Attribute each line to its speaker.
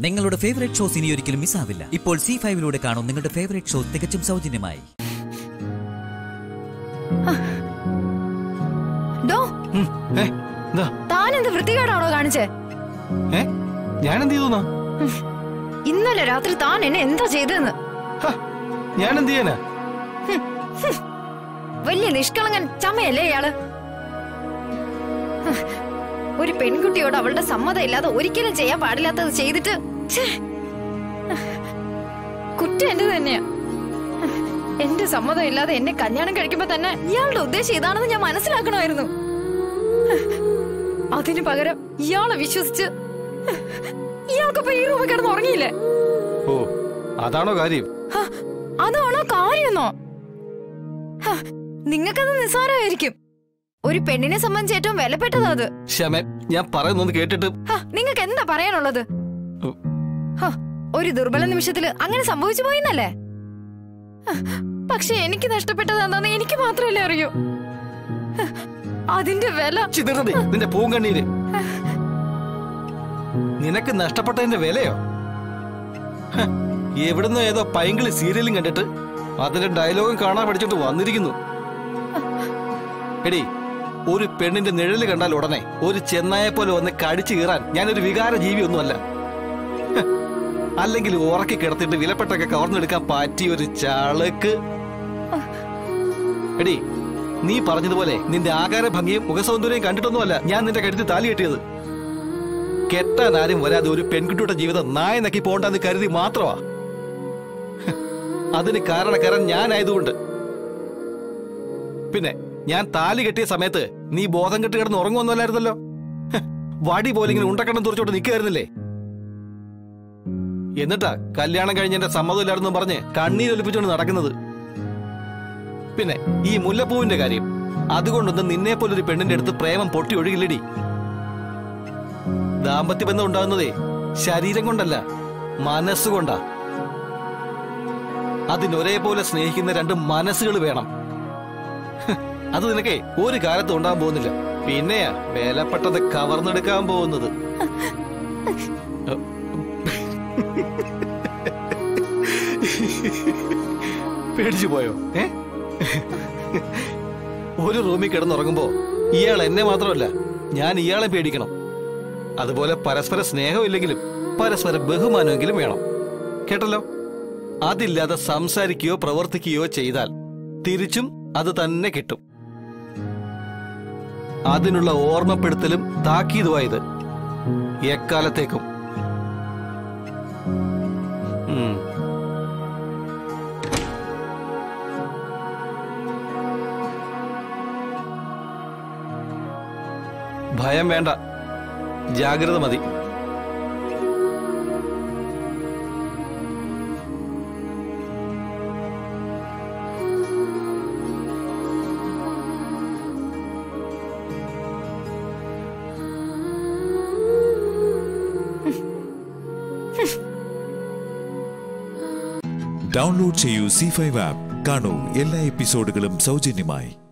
Speaker 1: നിങ്ങളുടെ favourite shows ഇനി ഒരിക്കലും മിസ്സാവില്ല ഇപ്പോൾ സി ഫൈവിലൂടെ കാണും നിങ്ങളുടെ ഫേവറേറ്റ് ഷോ തികച്ചും സൗജന്യമായി
Speaker 2: ഡോ
Speaker 3: ഉം, ഏ, എന്താ
Speaker 2: താൻ എന്ത് വൃത്തികേടാണോ കാണിച്ചേ
Speaker 3: ഏ ഞാൻ എന്ത് ചെയ്തു
Speaker 2: ഇന്നലെ രാത്രി താൻ എന്നെ എന്താ ചെയ്തതെന്ന്
Speaker 3: ഞാൻ എന്ത് ചെയ്യാനാ
Speaker 2: വലിയ നിഷ്കളങ്കൻ ചമയല്ലേ ഇയാള് ഹ്, ഒരു പെൺകുട്ടിയോട് അവളുടെ സമ്മതം ഇല്ലാതെ ഒരിക്കലും ചെയ്യാൻ പാടില്ലാത്തത് ചെയ്തിട്ട് ഛേ. കുറ്റം എന്റെ തന്നെയാ എന്റെ സമ്മതം ഇല്ലാതെ എന്നെ കല്യാണം കഴിക്കുമ്പോ തന്നെ ഇയാളുടെ ഉദ്ദേശം ഇതാണെന്ന് ഞാൻ മനസ്സിലാക്കണമായിരുന്നു അതിനു പകരം ഇയാളെ വിശ്വസിച്ച് ഇയാൾക്കിപ്പോ ഈ റൂമിൽ കിടന്ന് ഉറങ്ങിയില്ലേ
Speaker 3: ഓ അതാണോ കാര്യം
Speaker 2: ഹ, അതാണോ കാര്യമെന്നോ ഹ, നിങ്ങൾക്കത് നിസ്സാരമായിരിക്കും ഒരു പെണ്ണിനെ സംബന്ധിച്ച് ഏറ്റവും വിലപ്പെട്ടതാ അത്
Speaker 3: ക്ഷമ ഞാൻ പറയുന്നൊന്ന് കേട്ടിട്ട്
Speaker 2: നിങ്ങൾക്ക് എന്താ പറയാനുള്ളത്
Speaker 3: ഉം.
Speaker 2: ഹ, ഒരു ദുർബല നിമിഷത്തില് അങ്ങനെ സംഭവിച്ചു പോയിന്നല്ലേ ഹ, പക്ഷെ എനിക്ക് നഷ്ടപ്പെട്ടത് എന്താന്ന് എനിക്ക് മാത്രമല്ലേ അറിയൂ ഹ, അതിന്റെ വില
Speaker 3: ചിതറതേ നിന്റെ പൂങ്കണ്ണീര് നിനക്ക് നഷ്ടപ്പെട്ടതിന്റെ വിലയോ ഹ, എവിടുന്നോ ഏതോ പൈങ്കിളി സീരിയലും കണ്ടിട്ട് അതിന്റെ ഡയലോഗും കാണാൻ പഠിച്ചിട്ട് വന്നിരിക്കുന്നു എടി ഒരു പെണ്ണിന്റെ നിഴല് കണ്ടാൽ ഉടനെ ഒരു ചെന്നായെ പോലെ വന്ന് കടിച്ചു കീറാൻ ഞാനൊരു വികാര ജീവിയൊന്നുമല്ല ഹ, അല്ലെങ്കിൽ ഉറക്കി കിടത്തിട്ട് വിലപ്പെട്ടൊക്കെ കവർന്നെടുക്കാൻ പറ്റിയ ഒരു ചാളക്ക് എടി നീ പറഞ്ഞതുപോലെ നിന്റെ ആകാര ഭംഗിയും മുഖസൗന്ദര്യവും കണ്ടിട്ടൊന്നുമല്ല ഞാൻ നിന്റെ കഴുത്തിൽ താലി കെട്ടിയത് കെട്ടാൻ ആരും വരാതെ ഒരു പെൺകുട്ടിയുടെ ജീവിതം നായ നക്കി പോണ്ടെന്ന് കരുതി മാത്രമാ ഹ്, അതിന് കാരണക്കാരൻ ഞാനായതുകൊണ്ട് പിന്നെ ഞാൻ താലി കെട്ടിയ സമയത്ത് നീ ബോധം കെട്ട് കിടന്ന് ഉറങ്ങുമെന്നല്ലായിരുന്നല്ലോ ഹ്, വടി പോലെ ഇങ്ങനെ ഉണ്ടക്കണ്ണം തുറച്ചോട്ട് നിൽക്കുകയായിരുന്നില്ലേ എന്നിട്ടാ കല്യാണം കഴിഞ്ഞ എന്റെ സമ്മതമില്ലായിരുന്നു പറഞ്ഞ് കണ്ണീരൊലിപ്പിച്ചോണ്ട് നടക്കുന്നത് പിന്നെ ഈ മുല്ലപ്പൂവിന്റെ കാര്യം അതുകൊണ്ടൊന്നും നിന്നെ പോലൊരു പെണ്ണിന്റെ അടുത്ത് പ്രേമം പൊട്ടി ഒഴുകില്ലടി ദാമ്പത്യ ബന്ധം ഉണ്ടാകുന്നതേ ശരീരം കൊണ്ടല്ല മനസ്സുകൊണ്ടാ അതിനൊരേപോലെ സ്നേഹിക്കുന്ന രണ്ട് മനസ്സുകൾ വേണം ഹ്, അത് നിനക്കേ ഒരു കാലത്തും ഉണ്ടാകാൻ പോകുന്നില്ല പിന്നെയാ വേലപ്പെട്ടത് കവർന്നെടുക്കാൻ പോകുന്നത് പേടിച്ചു പോയോ ഏ ഒരു റൂമിൽ കിടന്നുറങ്ങുമ്പോ ഇയാൾ എന്നെ മാത്രമല്ല ഞാൻ ഇയാളെ പേടിക്കണം അതുപോലെ പരസ്പര സ്നേഹമില്ലെങ്കിലും പരസ്പര ബഹുമാനമെങ്കിലും വേണം കേട്ടല്ലോ അതില്ലാതെ സംസാരിക്കുകയോ പ്രവർത്തിക്കുകയോ ചെയ്താൽ തിരിച്ചും അത് തന്നെ കിട്ടും അതിനുള്ള ഓർമ്മപ്പെടുത്തലും താക്കീതുമായത് എക്കാലത്തേക്കും ഉം ഭയം വേണ്ട ജാഗ്രത മതി
Speaker 4: ഡൗൺലോഡ് ചെയ്യൂ സി ഫൈവ് ആപ്പ് കാണൂ എല്ലാ എപ്പിസോഡുകളും സൗജന്യമായി